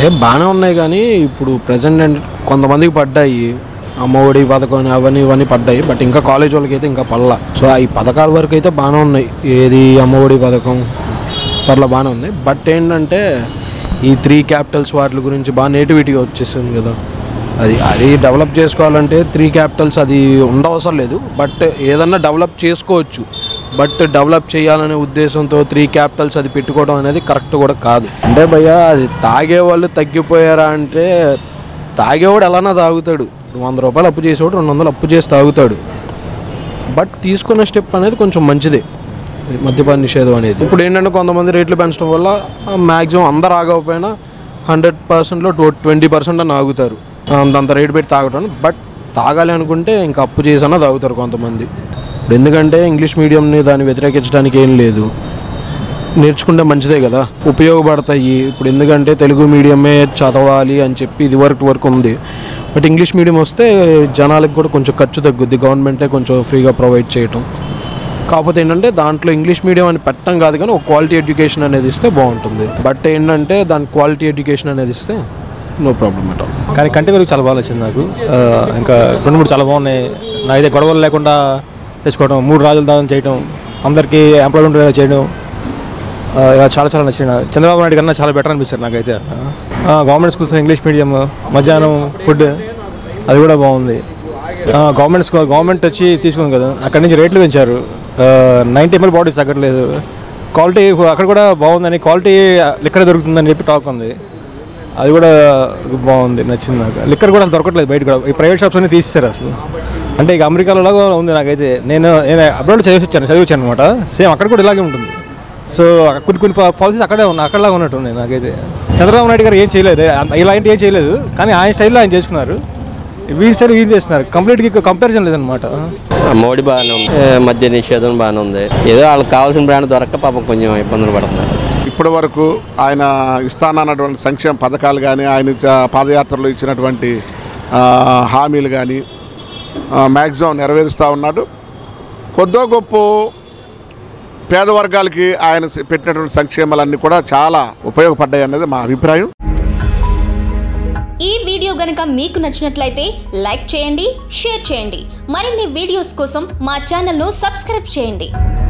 బాగానే ఉన్నాయి కానీ ఇప్పుడు ప్రజెంట్ కొంతమందికి పడ్డాయి అమ్మఒడి పథకం అవన్నీ ఇవన్నీ పడ్డాయి బట్ ఇంకా కాలేజ్ వాళ్ళకి అయితే ఇంకా పడలా సో ఈ పథకాల వరకు అయితే బాగానే ఉన్నాయి ఏది అమ్మఒడి పథకం పర్లా బాగానే ఉంది బట్ ఏంటంటే ఈ త్రీ క్యాపిటల్స్ వాటి గురించి బాగా నేటివిటీగా వచ్చేసింది కదా అది అది డెవలప్ చేసుకోవాలంటే త్రీ క్యాపిటల్స్ అది ఉండవసరం లేదు బట్ ఏదన్నా డెవలప్ చేసుకోవచ్చు బట్ డెవలప్ చేయాలనే ఉద్దేశంతో త్రీ క్యాపిటల్స్ అది పెట్టుకోవడం అనేది కరెక్ట్ కూడా కాదు అంటే భయ్య అది తాగేవాళ్ళు తగ్గిపోయారా అంటే తాగేవాడు ఎలానా తాగుతాడు ఇప్పుడు వంద రూపాయలు అప్పు చేసేవాడు రెండు వందలు అప్పు చేసి తాగుతాడు బట్ తీసుకున్న స్టెప్ అనేది కొంచెం మంచిదే ఈ మద్యపాన నిషేధం అనేది ఇప్పుడు ఏంటంటే కొంతమంది రేట్లు పెంచడం వల్ల మ్యాక్సిమం అందరు ఆగకపోయినా హండ్రెడ్ పర్సెంట్లో టూ ట్వంటీ పర్సెంట్ అని ఆగుతారు అంత రేటు పెట్టి తాగటం బట్ తాగాలి అనుకుంటే ఇంకా అప్పు చేసన్నా తాగుతారు కొంతమంది ఇప్పుడు ఎందుకంటే ఇంగ్లీష్ మీడియంని దాన్ని వ్యతిరేకించడానికి ఏం లేదు నేర్చుకుంటే మంచిదే కదా ఉపయోగపడతాయి ఇప్పుడు ఎందుకంటే తెలుగు మీడియమే చదవాలి అని చెప్పి ఇది వరకు వరకు ఉంది బట్ ఇంగ్లీష్ మీడియం వస్తే జనాలకు కూడా కొంచెం ఖర్చు తగ్గుద్ది గవర్నమెంటే కొంచెం ఫ్రీగా ప్రొవైడ్ చేయటం కాకపోతే ఏంటంటే దాంట్లో ఇంగ్లీష్ మీడియం అని పెట్టడం కాదు కానీ ఒక క్వాలిటీ ఎడ్యుకేషన్ అనేది ఇస్తే బాగుంటుంది బట్ ఏంటంటే దాని క్వాలిటీ ఎడ్యుకేషన్ అనేది ఇస్తే నో ప్రాబ్లం అట్ ఆల్ కానీ కంటి వెలుగు చాలా బాగా నచ్చింది నాకు ఆ, ఇంకా రెండు మూడు చాలా బాగున్నాయి నాకైతే గొడవలు లేకుండా తెచ్చుకోవడం మూడు రాజులు దానం చేయడం అందరికీ ఎంప్లాయ్మెంట్ చేయడం ఆ, ఇలా చాలా చాలా నచ్చింది నాకు. చంద్రబాబు నాయుడు కన్నా చాలా బెటర్ అనిపించారు నాకైతే ఆ, గవర్నమెంట్ స్కూల్స్ ఇంగ్లీష్ మీడియం మధ్యాహ్నం ఫుడ్ అది కూడా బాగుంది ఆ, గవర్నమెంట్ స్కూల్ గవర్నమెంట్ వచ్చి తీసుకుంది కదా అక్కడి నుంచి రేట్లు పెంచారు నైంటీ ఎంఎల్ బాడీస్ తగ్గట్లేదు క్వాలిటీ అక్కడ కూడా బాగుందని క్వాలిటీ లిక్కర్ దొరుకుతుందని చెప్పి టాక్ ఉంది అది కూడా బాగుంది నచ్చింది నాకు లిక్కర్ కూడా దొరకట్లేదు బయట కూడా ఈ ప్రైవేట్ షాప్స్ అన్ని తీసేశారు అసలు అంటే ఇక అమెరికాలో లాగా ఉంది నాకైతే నేను నేను అబ్రాడ్ చదివి వచ్చాను చదివి వచ్చాను అనమాట సేమ్ అక్కడ కూడా ఇలాగే ఉంటుంది సో కొన్ని కొన్ని పాలసీస్ అక్కడే ఉన్నాయి అక్కడలాగా ఉన్నట్టు ఉన్నాయి నాకైతే చంద్రబాబు నాయుడు గారు ఏం చేయలేదు అంత- ఇలాంటి ఏం చేయలేదు కానీ ఆయన స్టైల్లో ఆయన చేసుకున్నారు వీరి స్టైల్ వీరు చేస్తున్నారు కంప్లీట్గా కంపారిజన్ లేదనమాట మోడీ బాగానే ఉంది ఏ, మద్య నిషేధం బాగానే ఉంది ఏదో వాళ్ళకి కావాల్సిన బ్రాండ్ దొరక్క పాపం కొంచెం ఇబ్బందులు పడుతున్నారు ఇప్పటి వరకు ఆయన ఇస్తానన్నటువంటి సంక్షేమ పథకాలు కానీ ఆయన ఇచ్చ- పాదయాత్రలో ఇచ్చినటువంటి ఆ, హామీలు కానీ మ్యాక్సిమం నెరవేరుస్తూ ఉన్నాడు కొద్దో గొప్ప పేద వర్గాలకి ఆయన స- పెట్టినటువంటి సంక్షేమాలన్నీ కూడా చాలా ఉపయోగపడ్డాయి అన్నది మా అభిప్రాయం ఈ వీడియో గనక మీకు నచ్చినట్లయితే లైక్ చేయండి షేర్ చేయండి మరిన్ని వీడియోస్ కోసం మా ఛానల్ను సబ్స్క్రైబ్ చేయండి